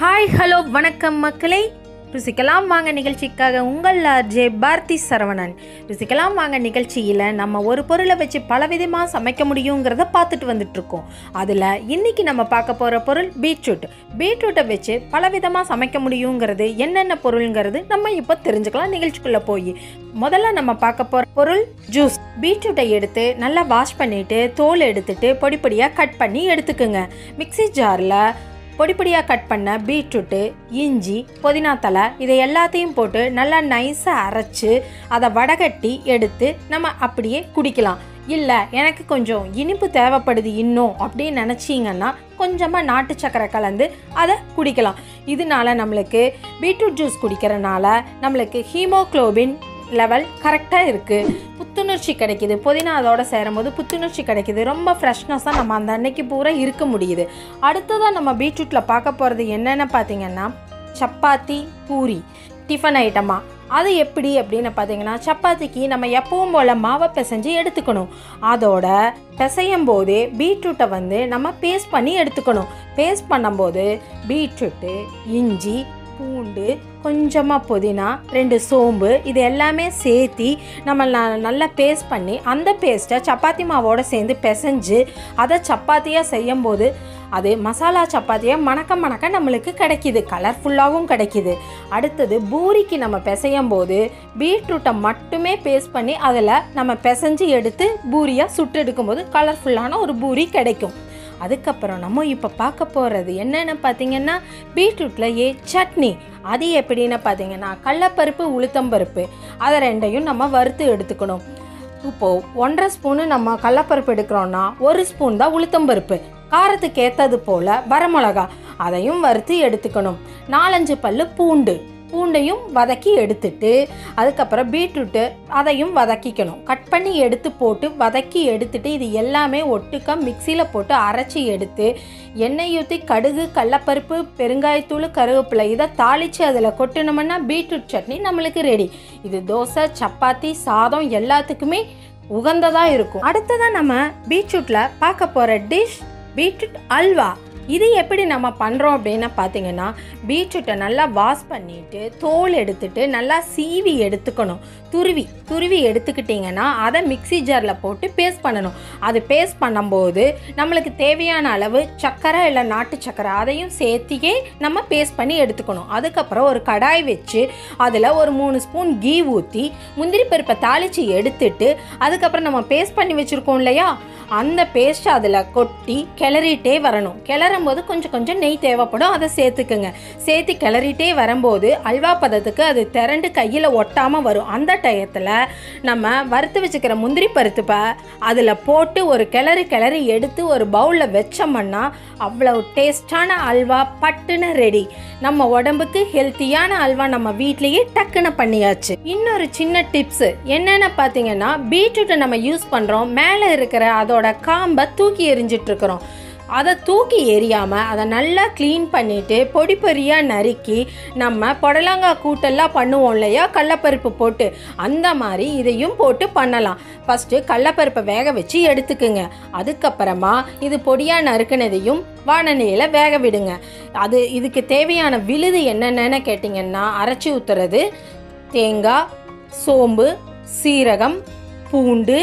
hi hello வணக்கம் மக்களே ருசிக்கலாம் வாங்க நிகழ்ச்சிக்காக உங்கள் ஆர்ஜே பாரதி சரவணன் ருசிக்கலாம் வாங்க நிகழ்ச்சியில் நம்ம ஒரு பொருளை வச்சு பலவிதமாக சமைக்க முடியுங்கிறத பார்த்துட்டு வந்துட்ருக்கோம் அதில் இன்னைக்கு நம்ம பார்க்க போகிற பொருள் பீட்ரூட் பீட்ரூட்டை வச்சு பலவிதமாக சமைக்க முடியுங்கிறது என்னென்ன பொருளுங்கிறது நம்ம இப்போ தெரிஞ்சுக்கலாம் நிகழ்ச்சிக்குள்ளே போய் முதல்ல நம்ம பார்க்க போகிற பொருள் ஜூஸ் பீட்ரூட்டை எடுத்து நல்லா வாஷ் பண்ணிவிட்டு தோல் எடுத்துட்டு பொடி பொடியாக கட் பண்ணி எடுத்துக்குங்க மிக்ஸி ஜாரில் பொடி பொடியாக கட் பண்ண பீட்ரூட்டு இஞ்சி புதினா தலை இதை எல்லாத்தையும் போட்டு நல்லா நைஸாக அரைச்சு அதை வடகட்டி எடுத்து நம்ம அப்படியே குடிக்கலாம் இல்லை எனக்கு கொஞ்சம் இனிப்பு தேவைப்படுது இன்னும் அப்படின்னு நினச்சிங்கன்னா கொஞ்சமாக நாட்டு சக்கரை கலந்து அதை குடிக்கலாம் இதனால நம்மளுக்கு பீட்ரூட் ஜூஸ் குடிக்கிறனால நம்மளுக்கு ஹீமோக்ளோபின் லெவல் கரெக்டாக இருக்குது புத்துணர்ச்சி கிடைக்குது புதினா அதோட சேரும்போது புத்துணர்ச்சி கிடைக்குது ரொம்ப ஃப்ரெஷ்னஸாக நம்ம அந்த அன்னைக்கு பூரா இருக்க முடியுது அடுத்ததாக நம்ம பீட்ரூட்டில் பார்க்க போகிறது என்னென்னு பார்த்தீங்கன்னா சப்பாத்தி பூரி டிஃபன் ஐட்டமா அது எப்படி அப்படின்னு பார்த்தீங்கன்னா சப்பாத்திக்கு நம்ம எப்பவும் போல் மாவை பிசைஞ்சு எடுத்துக்கணும் அதோட பிசையும் போது பீட்ரூட்டை வந்து நம்ம பேஸ்ட் பண்ணி எடுத்துக்கணும் பேஸ்ட் பண்ணும்போது பீட்ரூட்டு இஞ்சி பூண்டு கொஞ்சமாக புதினா ரெண்டு சோம்பு இது எல்லாமே சேர்த்தி நம்ம ந- நல்லா பேஸ்ட் பண்ணி அந்த பேஸ்ட்டை சப்பாத்தி மாவோட சேர்ந்து பிசைஞ்சு அதை சப்பாத்தியாக செய்யும்போது அது மசாலா சப்பாத்தியாக மணக்க மணக்க நம்மளுக்கு கிடைக்கிது கலர்ஃபுல்லாகவும் கிடைக்கிது அடுத்தது பூரிக்கு நம்ம பிசையும் போது பீட்ரூட்டை மட்டுமே பேஸ்ட் பண்ணி அதில் நம்ம பிசைஞ்சு எடுத்து பூரியாக சுட்டு எடுக்கும்போது கலர்ஃபுல்லான ஒரு பூரி கிடைக்கும் அதுக்கப்புறம் நம்ம இப்போ பார்க்க போகிறது என்னென்னு பார்த்தீங்கன்னா பீட்ரூட்டில் ஏ சட்னி அது எப்படின்னு பார்த்தீங்கன்னா கடலப்பருப்பு உளுத்தம்பருப்பு அதை ரெண்டையும் நம்ம வறுத்து எடுத்துக்கணும் இப்போது ஒன்றரை ஸ்பூனு நம்ம கடலப்பருப்பு எடுக்கிறோன்னா ஒரு ஸ்பூன் தான் உளுத்தம்பருப்பு காரத்துக்கு ஏற்றது போல் வரமிளகா அதையும் வறுத்து எடுத்துக்கணும் நாலஞ்சு பல்லு பூண்டு பூண்டையும் வதக்கி எடுத்துட்டு அதுக்கப்புறம் பீட்ரூட்டு அதையும் வதக்கிக்கணும் கட் பண்ணி எடுத்து போட்டு வதக்கி எடுத்துட்டு இது எல்லாமே ஒட்டுக்கா மிக்சியில் போட்டு அரைச்சி எடுத்து எண்ணெய் ஊற்றி கடுகு கடலப்பருப்பு பெருங்காயத்தூள் கருவேப்பிலை இதை தாளித்து அதில் கொட்டினோம்னா பீட்ரூட் சட்னி நம்மளுக்கு ரெடி இது தோசை சப்பாத்தி சாதம் எல்லாத்துக்குமே உகந்ததாக இருக்கும் அடுத்ததாக நம்ம பீட்ரூட்டில் பார்க்க போகிற டிஷ் பீட்ரூட் அல்வா இது எப்படி நம்ம பண்ணுறோம் அப்படின்னு பார்த்தீங்கன்னா பீட்ரூட்டை நல்லா வாஷ் பண்ணிட்டு தோல் எடுத்துட்டு நல்லா சீவி எடுத்துக்கணும் துருவி துருவி எடுத்துக்கிட்டிங்கன்னா அதை மிக்ஸி ஜாரில் போட்டு பேஸ்ட் பண்ணணும் அது பேஸ்ட் பண்ணும்போது நம்மளுக்கு தேவையான அளவு சர்க்கரை இல்லை நாட்டு சர்க்கரை அதையும் சேர்த்தியே நம்ம பேஸ்ட் பண்ணி எடுத்துக்கணும் அதுக்கப்புறம் ஒரு கடாய் வச்சு அதில் ஒரு மூணு ஸ்பூன் கீ ஊற்றி முந்திரி பருப்பை தாளித்து எடுத்துட்டு அதுக்கப்புறம் நம்ம பேஸ்ட் பண்ணி வச்சுருக்கோம் இல்லையா அந்த பேஸ்ட் அதில் கொட்டி கிளறிட்டே வரணும் கிளறும் போது கொஞ்சம் கொஞ்சம் நெய் தேவைப்படும் அதை சேர்த்துக்குங்க சேர்த்து கிளறிட்டே வரும்போது அல்வா பதத்துக்கு அது திரண்டு கையில் ஒட்டாமல் வரும் அந்த டயத்தில் நம்ம வறுத்து வச்சுக்கிற முந்திரி பருத்துப்பை அதில் போட்டு ஒரு கிளறு கிளறி எடுத்து ஒரு பவுலில் வச்சோம்னா அவ்வளோ டேஸ்டான அல்வா பட்டுன்னு ரெடி நம்ம உடம்புக்கு ஹெல்த்தியான அல்வா நம்ம வீட்லேயே டக்குன்னு பண்ணியாச்சு இன்னொரு சின்ன டிப்ஸ் என்னென்ன பார்த்தீங்கன்னா பீட்ரூட்டை நம்ம யூஸ் பண்ணுறோம் மேலே இருக்கிற அதோட காம்பை தூக்கி எறிஞ்சிட்டு இருக்கிறோம் அதை தூக்கி எறியாமல் அதை நல்லா க்ளீன் பண்ணிவிட்டு பொடி பொடியாக நறுக்கி நம்ம புடலங்காய் கூட்டெல்லாம் பண்ணுவோம் இல்லையா கடலப்பருப்பு போட்டு அந்த மாதிரி இதையும் போட்டு பண்ணலாம் ஃபஸ்ட்டு கடலப்பருப்பை வேக வச்சு எடுத்துக்குங்க அதுக்கப்புறமா இது பொடியாக நறுக்குனதையும் வானநிலையில் வேக விடுங்க அது இதுக்கு தேவையான விழுது என்னென்னு கேட்டிங்கன்னா அரைச்சி ஊற்றுறது தேங்காய் சோம்பு சீரகம் பூண்டு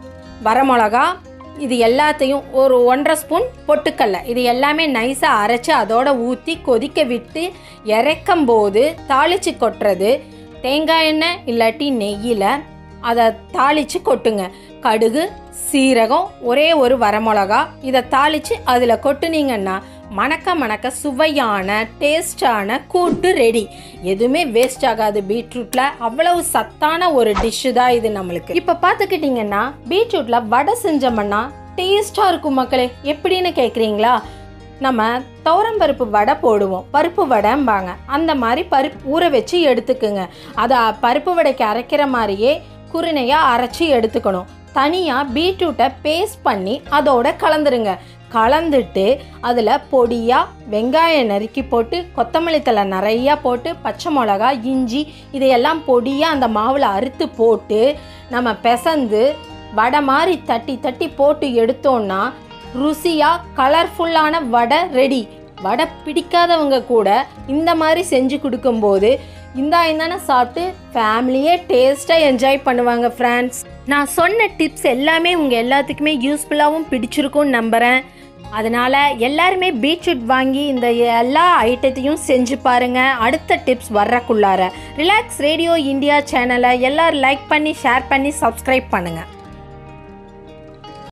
வரமிளகா இது எல்லாத்தையும் ஒரு ஒன்றரை ஸ்பூன் பொட்டுக்கடலை இது எல்லாமே நைஸாக அரைச்சி அதோட ஊற்றி கொதிக்க விட்டு இறக்கும் போது தாளித்து கொட்டுறது தேங்காய் எண்ணெய் இல்லாட்டி நெய்யில் அதை தாளித்து கொட்டுங்க கடுகு சீரகம் ஒரே ஒரு வரமிளகா இதை தாளித்து அதில் கொட்டுனீங்கன்னா மணக்க மணக்க சுவையான டேஸ்டான கூட்டு ரெடி எதுவுமே வேஸ்ட் ஆகாது பீட்ரூட்டில் அவ்வளவு சத்தான ஒரு டிஷ்ஷு தான் இது நம்மளுக்கு இப்போ பார்த்துக்கிட்டிங்கன்னா பீட்ரூட்டில் வடை செஞ்சோம்னா டேஸ்ட்டாக இருக்கும் மக்களே எப்படின்னு கேட்குறீங்களா நம்ம துவரம்பருப்பு வடை போடுவோம் பருப்பு வடைம்பாங்க அந்த மாதிரி பருப்பு ஊற வச்சு எடுத்துக்குங்க அதை பருப்பு வடைக்கு அரைக்கிற மாதிரியே குருணையாக அரைச்சி எடுத்துக்கணும் தனியாக பீட்ரூட்டை பேஸ்ட் பண்ணி அதோட கலந்துருங்க கலந்துட்டு அதில் பொடியாக வெங்காயம் நறுக்கி போட்டு கொத்தமல்லி தழை நிறையா போட்டு பச்சை மிளகா இஞ்சி இதையெல்லாம் பொடியாக அந்த மாவில் அறுத்து போட்டு நம்ம பிசைந்து வடை மாதிரி தட்டி தட்டி போட்டு எடுத்தோன்னா ருசியாக கலர்ஃபுல்லான வடை ரெடி வடை பிடிக்காதவங்க கூட இந்த மாதிரி செஞ்சு கொடுக்கும்போது இந்தா இந்தானே சாப்பிட்டு ஃபேமிலியே டேஸ்ட்டாக என்ஜாய் பண்ணுவாங்க ஃப்ரெண்ட்ஸ் நான் சொன்ன டிப்ஸ் எல்லாமே உங்கள் எல்லாத்துக்குமே யூஸ்ஃபுல்லாகவும் பிடிச்சிருக்கும்னு நம்புகிறேன் அதனால் எல்லாருமே பீட்ரூட் வாங்கி இந்த எல்லா ஐட்டத்தையும் செஞ்சு பாருங்கள் அடுத்த டிப்ஸ் வர்றக்குள்ளார ரிலாக்ஸ் ரேடியோ இந்தியா சேனலை எல்லோரும் லைக் பண்ணி ஷேர் பண்ணி சப்ஸ்கிரைப் பண்ணுங்கள்